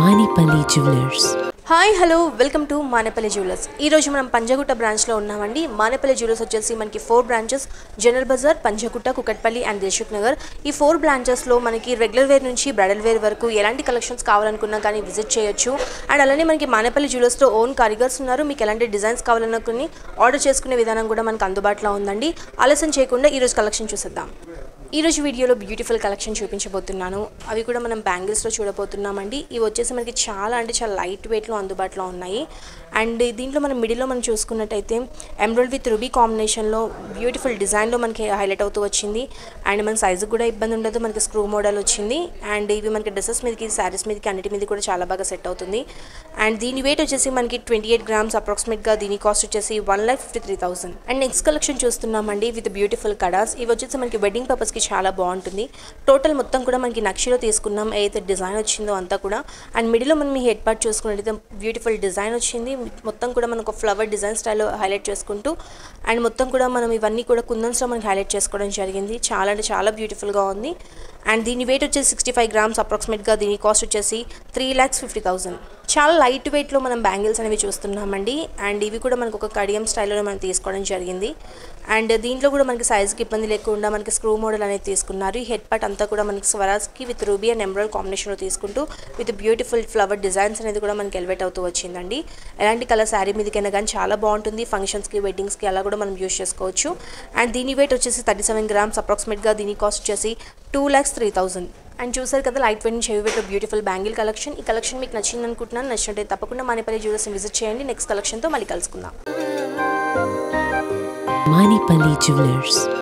Manipali Jewelers. Hi hello welcome to Manepalli jewellers ఈ రోజు మనం పంజగుట్ట బ్రాంచ్లో ఉన్నామండి మానేపల్లి జ్యువెలర్స్ వచ్చేసి మనకి four branches General Bazaar Panjagutta Kukatpally and Dilsukh Nagar ఈ ఫోర్ బ్రాంచెస్లో మనకి రెగ్యులర్ వేర్ నుంచి బ్రైడల్ వేర్ వరకు ఎలాంటి కలెక్షన్స్ కావాలనుకున్నా కానీ విజిట్ చేయొచ్చు అండ్ అలానే మనకి మానేపల్లి జ్యువెలర్స్లో ఓన్ కారిగర్స్ ఉన్నారు మీకు ఎలాంటి డిజైన్స్ కావాలనుకుని ఆర్డర్ చేసుకునే విధానం కూడా మనకు అందుబాటులో ఉందండి ఆలస్యం చేయకుండా ఈరోజు కలెక్షన్ చూసేద్దాం ఈ రోజు వీడియోలో బ్యూటిఫుల్ కలెక్షన్ చూపించబోతున్నాను అవి కూడా మనం బ్యాంగిల్స్లో చూడబోతున్నామండి ఇవి వచ్చేసి మనకి చాలా అంటే చాలా లైట్ వెయిట్లో అందుబాటులో ఉన్నాయి అండ్ దీంట్లో మనం మిడిల్లో మనం చూసుకున్నట్టయితే ఎమ్రాయిడ్ విత్ రుబీ కాంబినేషన్లో బ్యూటిఫుల్ డిజైన్లో మనకి హైలైట్ అవుతూ వచ్చింది అండ్ మన సైజు కూడా ఇబ్బంది ఉండదు మనకి స్క్రూ మోడల్ వచ్చింది అండ్ ఇవి మనకి డ్రెస్సెస్ మీదకి శారీస్ మీదకి అన్నిటి మీద కూడా చాలా బాగా సెట్ అవుతుంది అండ్ దీని వెయిట్ వచ్చేసి మనకి ట్వంటీ ఎయిట్ గ్రామ్స్ అప్రాక్సిమేట్గా దీని కాస్ట్ వచ్చేసి one lakh fifty three thousand and next collection చూస్తున్నామండి విత్ బ్యూటిఫుల్ కడాస్ ఇవి వచ్చేసి మనకి వెడ్డింగ్ పర్పస్కి చాలా బాగుంటుంది టోటల్ మొత్తం కూడా మనకి నక్షిలో తీసుకున్నాం ఏదైతే డిజైన్ వచ్చిందో అంతా కూడా అండ్ మిడిల్లో మనం మీ హెడ్ పార్ట్ చూసుకున్నట్టయితే బ్యూటిఫుల్ డిజైన్ వచ్చింది మొత్తం కూడా మనకు ఫ్లవర్ డిజైన్ స్టైల్లో హైలైట్ చేసుకుంటూ అండ్ మొత్తం కూడా మనం ఇవన్నీ కూడా కుందన్స్లో మనకి హైలైట్ చేసుకోవడం జరిగింది చాలా అంటే చాలా బ్యూటిఫుల్గా ఉంది అండ్ దీని వెయిట్ వచ్చేసి సిక్స్టీ ఫైవ్ గ్రామ్స్ అప్రాక్సిమేట్గా దీని కాస్ట్ వచ్చేసి త్రీ ల్యాక్స్ ఫిఫ్టీ థౌసండ్ చాలా లైట్ వెయిట్లో మనం బ్యాంగిల్స్ అనేవి చూస్తున్నామండి అండ్ ఇవి కూడా మనకు ఒక కడియం స్టైల్లో మనం తీసుకోవడం జరిగింది అండ్ దీంట్లో కూడా మనకి సైజ్కి ఇబ్బంది లేకుండా మనకి స్క్రూ మోడల్ అనేది తీసుకున్నారు ఈ హెడ్ పార్ట్ అంతా కూడా మనకి స్వరాజ్కి విత్ రూబీ అండ్ ఎమరాల్డ్ కాంబినేషన్లో తీసుకుంటూ విత్ బ్యూటిఫుల్ ఫ్లవర్ డిజైన్స్ అనేది కూడా మనకి ఎలివేట్ అవుతూ వచ్చిందండి ఎలాంటి కలర్ శారీ మీదకైనా కానీ చాలా బాగుంటుంది ఫంక్షన్స్కి వెడ్డింగ్స్కి అలా కూడా మనం యూస్ చేసుకోవచ్చు అండ్ దీని వెయిట్ వచ్చేసి థర్టీ సెవెన్ గ్రామ్స్ అప్రాక్సిమేట్గా దీని కాస్ట్ వచ్చేసి two lakhs three thousand and చూసారు కదా లైట్ వెయిట్ చెవి వెయిట్ బ్యూటిఫుల్ బ్యాంగిల్ కలెక్షన్ ఈ కలెక్షన్ మీకు నచ్చింది అనుకుంటున్నాను నచ్చినట్టు తప్పకుండా మానేపల్లి జ్యువెలర్స్ని విజిట్ చేయండి నెక్స్ట్ కలెక్షన్తో మళ్ళీ కలుసుకుందాం Manipali Jewelers.